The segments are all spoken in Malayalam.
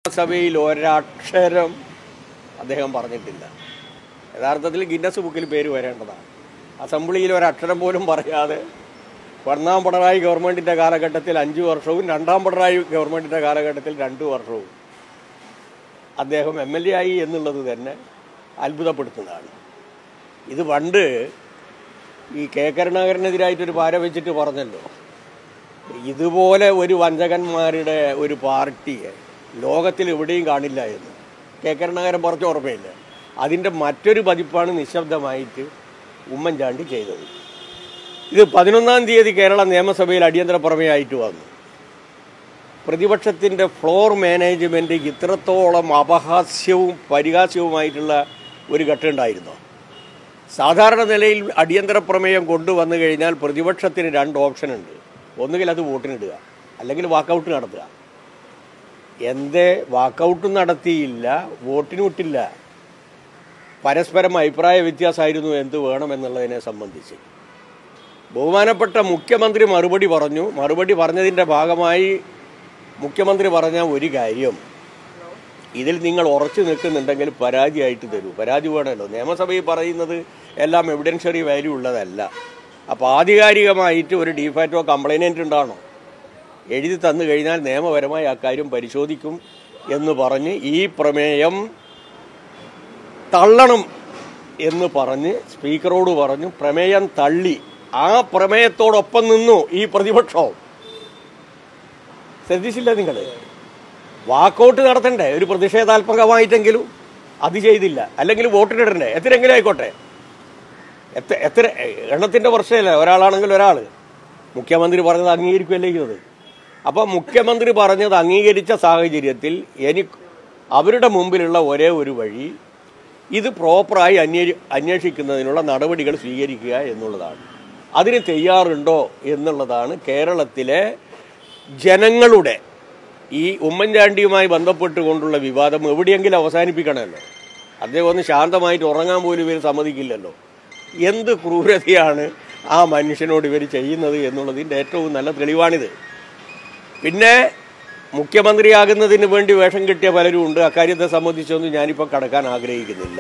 സഭയിൽ ഒരക്ഷരം അദ്ദേഹം പറഞ്ഞിട്ടില്ല യഥാർത്ഥത്തിൽ ഗിന്നസ് ബുക്കിൽ പേര് വരേണ്ടതാണ് അസംബ്ലിയിൽ ഒരക്ഷരം പോലും പറയാതെ ഒന്നാം പിണറായി ഗവൺമെന്റിന്റെ കാലഘട്ടത്തിൽ അഞ്ചു വർഷവും രണ്ടാം പിണറായി ഗവൺമെന്റിന്റെ കാലഘട്ടത്തിൽ രണ്ടു വർഷവും അദ്ദേഹം എം എൽ എ ആയി എന്നുള്ളത് തന്നെ അത്ഭുതപ്പെടുത്തുന്നതാണ് ഇത് പണ്ട് ഈ കെ കരുണാകരനെതിരായിട്ടൊരു പാര വെച്ചിട്ട് പറഞ്ഞല്ലോ ഇതുപോലെ ഒരു വഞ്ചകന്മാരുടെ ഒരു പാർട്ടിയെ ലോകത്തിൽ എവിടെയും കാണില്ല എന്ന് കെ കരുണാകരൻ പറഞ്ഞ ഓർമ്മയില്ല അതിൻ്റെ മറ്റൊരു പതിപ്പാണ് നിശബ്ദമായിട്ട് ഉമ്മൻചാണ്ടി ചെയ്തത് ഇത് പതിനൊന്നാം തീയതി കേരള നിയമസഭയിൽ അടിയന്തര പ്രമേയമായിട്ട് വന്നു പ്രതിപക്ഷത്തിൻ്റെ ഫ്ലോർ മാനേജ്മെൻറ്റ് ഇത്രത്തോളം അപഹാസ്യവും പരിഹാസ്യവുമായിട്ടുള്ള ഒരു ഘട്ടമുണ്ടായിരുന്നു സാധാരണ നിലയിൽ അടിയന്തര പ്രമേയം കൊണ്ടുവന്നു കഴിഞ്ഞാൽ പ്രതിപക്ഷത്തിന് രണ്ട് ഓപ്ഷൻ ഉണ്ട് ഒന്നുകിൽ അത് വോട്ടിനിടുക അല്ലെങ്കിൽ വാക്കൗട്ട് നടത്തുക എന്തേ വാക്കൗട്ട് നടത്തിയില്ല വോട്ടിന് വിട്ടില്ല പരസ്പരം അഭിപ്രായ വ്യത്യാസമായിരുന്നു എന്ത് വേണമെന്നുള്ളതിനെ സംബന്ധിച്ച് ബഹുമാനപ്പെട്ട മുഖ്യമന്ത്രി മറുപടി പറഞ്ഞു മറുപടി പറഞ്ഞതിൻ്റെ ഭാഗമായി മുഖ്യമന്ത്രി പറഞ്ഞ ഒരു കാര്യം ഇതിൽ നിങ്ങൾ ഉറച്ചു നിൽക്കുന്നുണ്ടെങ്കിൽ പരാതിയായിട്ട് തരൂ പരാതി വേണമല്ലോ നിയമസഭയിൽ പറയുന്നത് എല്ലാം എവിഡൻഷ്യറി വാല്യൂ ഉള്ളതല്ല അപ്പോൾ ആധികാരികമായിട്ട് ഒരു ഡിഫാക്റ്റോ കംപ്ലൈനൻ്റ് ഉണ്ടാണോ എഴുതി തന്നു കഴിഞ്ഞാൽ നിയമപരമായി ആ കാര്യം പരിശോധിക്കും എന്ന് പറഞ്ഞ് ഈ പ്രമേയം തള്ളണം എന്ന് പറഞ്ഞ് സ്പീക്കറോട് പറഞ്ഞു പ്രമേയം തള്ളി ആ പ്രമേയത്തോടൊപ്പം നിന്നു ഈ പ്രതിപക്ഷവും ശ്രദ്ധിച്ചില്ല നിങ്ങൾ വാക്കൗട്ട് നടത്തണ്ടേ ഒരു പ്രതിഷേധാത്മകമായിട്ടെങ്കിലും അത് ചെയ്തില്ല അല്ലെങ്കിൽ വോട്ടിനിടണ്ടേ എത്രയെങ്കിലും ആയിക്കോട്ടെ എത്ര എത്ര എണ്ണത്തിന്റെ പ്രശ്നമില്ല ഒരാളാണെങ്കിൽ ഒരാൾ മുഖ്യമന്ത്രി പറഞ്ഞത് അംഗീകരിക്കുകയല്ലേ ചെയ്യുന്നത് അപ്പോൾ മുഖ്യമന്ത്രി പറഞ്ഞത് അംഗീകരിച്ച സാഹചര്യത്തിൽ എനിക്ക് അവരുടെ മുമ്പിലുള്ള ഒരേ ഒരു വഴി ഇത് പ്രോപ്പറായി അന്വേ അന്വേഷിക്കുന്നതിനുള്ള നടപടികൾ സ്വീകരിക്കുക എന്നുള്ളതാണ് അതിന് തയ്യാറുണ്ടോ എന്നുള്ളതാണ് കേരളത്തിലെ ജനങ്ങളുടെ ഈ ഉമ്മൻചാണ്ടിയുമായി ബന്ധപ്പെട്ടുകൊണ്ടുള്ള വിവാദം എവിടെയെങ്കിലും അവസാനിപ്പിക്കണമല്ലോ അദ്ദേഹം ഒന്ന് ശാന്തമായിട്ട് ഉറങ്ങാൻ പോലും ഇവർ സമ്മതിക്കില്ലല്ലോ എന്ത് ക്രൂരതയാണ് ആ മനുഷ്യനോട് ഇവർ ചെയ്യുന്നത് എന്നുള്ളതിൻ്റെ ഏറ്റവും നല്ല തെളിവാണിത് പിന്നെ മുഖ്യമന്ത്രിയാകുന്നതിന് വേണ്ടി വേഷം കിട്ടിയ പലരും ഉണ്ട് അക്കാര്യത്തെ സംബന്ധിച്ചൊന്നും ഞാനിപ്പോൾ കടക്കാൻ ആഗ്രഹിക്കുന്നില്ല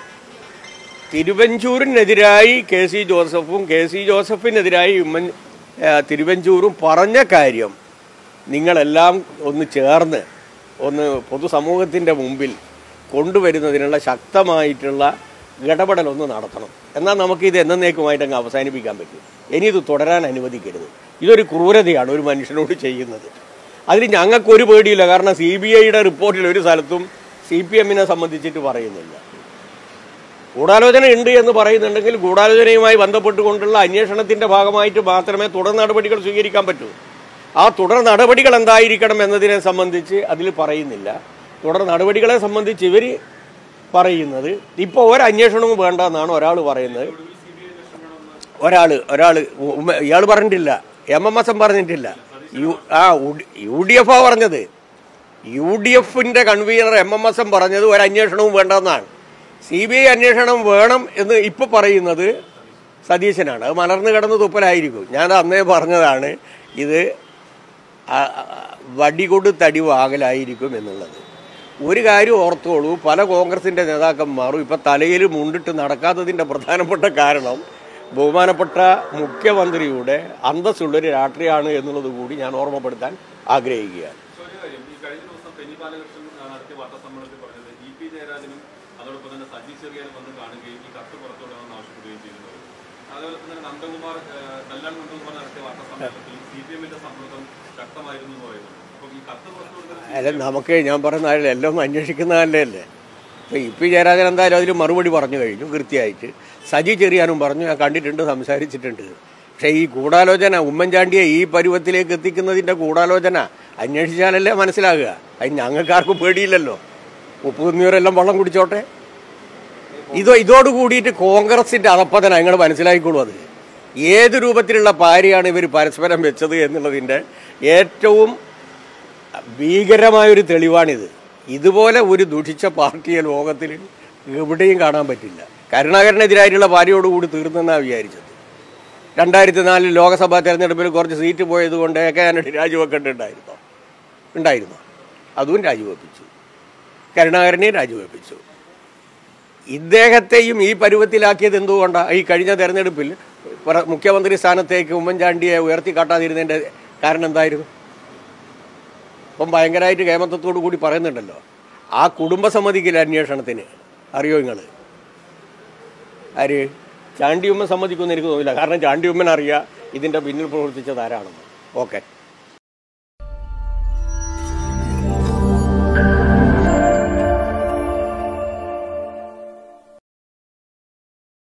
തിരുവഞ്ചൂരിനെതിരായി കെ സി ജോസഫും കെ സി ജോസഫിനെതിരായി ഉമ്മൻ ആ, തിരുവഞ്ചൂരും പറഞ്ഞ കാര്യം നിങ്ങളെല്ലാം ഒന്ന് ചേർന്ന് ഒന്ന് പൊതുസമൂഹത്തിൻ്റെ മുമ്പിൽ കൊണ്ടുവരുന്നതിനുള്ള ശക്തമായിട്ടുള്ള ഇടപെടൽ ഒന്ന് നടത്തണം എന്നാൽ നമുക്കിത് എന്നേക്കുമായിട്ട് അങ്ങ് അവസാനിപ്പിക്കാൻ പറ്റും ഇനി ഇത് തുടരാൻ അനുവദിക്കരുത് ഇതൊരു ക്രൂരതയാണ് ഒരു മനുഷ്യനോട് ചെയ്യുന്നത് അതിന് ഞങ്ങൾക്കൊരു പേടിയില്ല കാരണം സി ബി ഐയുടെ റിപ്പോർട്ടിൽ ഒരു സ്ഥലത്തും സി പി എമ്മിനെ സംബന്ധിച്ചിട്ട് പറയുന്നില്ല ഗൂഢാലോചന ഉണ്ട് എന്ന് പറയുന്നുണ്ടെങ്കിൽ ഗൂഢാലോചനയുമായി ബന്ധപ്പെട്ടുകൊണ്ടുള്ള അന്വേഷണത്തിന്റെ ഭാഗമായിട്ട് മാത്രമേ തുടർ നടപടികൾ സ്വീകരിക്കാൻ പറ്റൂ ആ തുടർ നടപടികൾ എന്തായിരിക്കണം എന്നതിനെ സംബന്ധിച്ച് അതിൽ പറയുന്നില്ല തുടർ നടപടികളെ സംബന്ധിച്ച് ഇവർ പറയുന്നത് ഇപ്പോൾ ഒരന്വേഷണവും വേണ്ട എന്നാണ് ഒരാൾ പറയുന്നത് ഒരാൾ ഒരാൾ ഇയാൾ പറഞ്ഞിട്ടില്ല എം എം എസ് എം പറഞ്ഞിട്ടില്ല യു ആ യു ഡി എഫ് ആ പറഞ്ഞത് യു ഡി എഫിന്റെ convener M M S M പറഞ്ഞത് ഒരു അന്വേഷണവും വേണ്ടെന്നാണ് സി ബി ഐ അന്വേഷണം വേണം എന്ന് ഇപ്പൊ പറയുന്നത് സതീശനാണ് അത് മലർന്നു കിടന്ന് തുപ്പലായിരിക്കും ഞാൻ അന്നേ പറഞ്ഞതാണ് ഇത് ആ- ആ- വടികൊണ്ട് തടി വാകലായിരിക്കും എന്നുള്ളത് ഒരു കാര്യം ഓർത്തോളൂ പല കോൺഗ്രസിന്റെ നേതാക്കന്മാരും ഇപ്പൊ തലയിൽ മുണ്ടിട്ട് നടക്കാത്തതിന്റെ പ്രധാനപ്പെട്ട കാരണം ബഹുമാനപ്പെട്ട മുഖ്യമന്ത്രിയുടെ അന്തസ്സുള്ളൊരു രാഷ്ട്രീയമാണ് എന്നുള്ളത് കൂടി ഞാൻ ഓർമ്മപ്പെടുത്താൻ ആഗ്രഹിക്കുകയാണ് ഒരു കാര്യം ഈ കഴിഞ്ഞ ദിവസം ബെന്നി ബാലകൃഷ്ണൻ ആ, നടത്തിയ വാർത്താ സമ്മേളനത്തിൽ പറഞ്ഞത് ഇ പി ജയരാജനും അതോടൊപ്പം തന്നെ സജി ചെറിയാനും വന്ന് കാണുകയും ഈ കത്ത് പുറത്തുവിടണമെന്ന് ആവശ്യപ്പെടുകയും ചെയ്തിരുന്നത് അതേപോലെ തന്നെ നന്ദകുമാർ ആ, കല്യാൺ നന്ദകുമാർ നടത്തിയ വാർത്താ സമ്മേളനത്തിൽ സി പി എമ്മിന്റെ സമ്മർദ്ദം ശക്തമായിരുന്നു എന്ന് പറയുന്നു അപ്പം ഈ കത്ത് പുറത്തുവിടുന്നത് അല്ല നമുക്ക് ഞാൻ പറയുന്ന കാര്യം എല്ലാം ഒന്ന് അന്വേഷിക്കുന്നതല്ലേ അല്ലേ ഇപ്പം ഇ പി ജയരാജൻ എന്തായാലും അതിൽ മറുപടി പറഞ്ഞു കഴിഞ്ഞു കൃത്യമായിട്ട് സജി ചെറിയാനും പറഞ്ഞു ഞാൻ കണ്ടിട്ടുണ്ട് സംസാരിച്ചിട്ടുണ്ട് പക്ഷേ ഈ ഗൂഢാലോചന ഉമ്മൻചാണ്ടിയെ ഈ പരുവത്തിലേക്ക് എത്തിക്കുന്നതിൻ്റെ ഗൂഢാലോചന അന്വേഷിച്ചാലല്ലേ മനസ്സിലാകുക അതിന് ഞങ്ങൾക്കാർക്കും പേടിയില്ലല്ലോ ഉപ്പ് തിന്നിയവരെല്ലാം വെള്ളം കുടിച്ചോട്ടെ ഇതോ ഇതോട് കൂടിയിട്ട് കോൺഗ്രസിന്റെ അധപ്പതന നിങ്ങൾ മനസ്സിലാക്കിക്കോളൂ അത് ഏത് രൂപത്തിലുള്ള പാരിയാണ് ഇവർ പരസ്പരം വെച്ചത് എന്നുള്ളതിൻ്റെ ഏറ്റവും ഭീകരമായൊരു തെളിവാണിത് ഇതുപോലെ ഒരു ദുഷിച്ച പാർട്ടിയെ ലോകത്തിൽ എവിടെയും കാണാൻ പറ്റില്ല കരുണാകരനെതിരായിട്ടുള്ള പാരിയോടുകൂടി തീർന്നെന്നാണ് വിചാരിച്ചത് രണ്ടായിരത്തി നാലിൽ ലോക്സഭാ തെരഞ്ഞെടുപ്പിൽ കുറച്ച് സീറ്റ് പോയത് കൊണ്ട് എ കെ ആന്റണി രാജിവെക്കേണ്ടതുണ്ടായിരുന്നോ ഉണ്ടായിരുന്നു അതും രാജിവെപ്പിച്ചു കരുണാകരനെയും രാജിവെപ്പിച്ചു ഇദ്ദേഹത്തെയും ഈ പരുവത്തിലാക്കിയത് എന്തുകൊണ്ടാണ് ഈ കഴിഞ്ഞ തെരഞ്ഞെടുപ്പിൽ പ്ര- മുഖ്യമന്ത്രി സ്ഥാനത്തേക്ക് ഉമ്മൻചാണ്ടിയെ ഉയർത്തി കാട്ടാതിരുന്നതിൻ്റെ കാരണം എന്തായിരുന്നു ഇപ്പം ഭയങ്കരമായിട്ട് കേമത്വത്തോടു കൂടി പറയുന്നുണ്ടല്ലോ ആ കുടുംബസമ്മതിക്കില്ല അന്വേഷണത്തിന് അറിയോ നിങ്ങൾ ആര് ചാണ്ടിയുമ്മൻ സമ്മതിക്കുമെന്ന് എനിക്ക് തോന്നില്ല കാരണം ചാണ്ടിയുമ്മൻ അറിയാം ഇതിൻ്റെ പിന്നിൽ പ്രവർത്തിച്ചത് ആരാണെന്ന് ഓക്കെ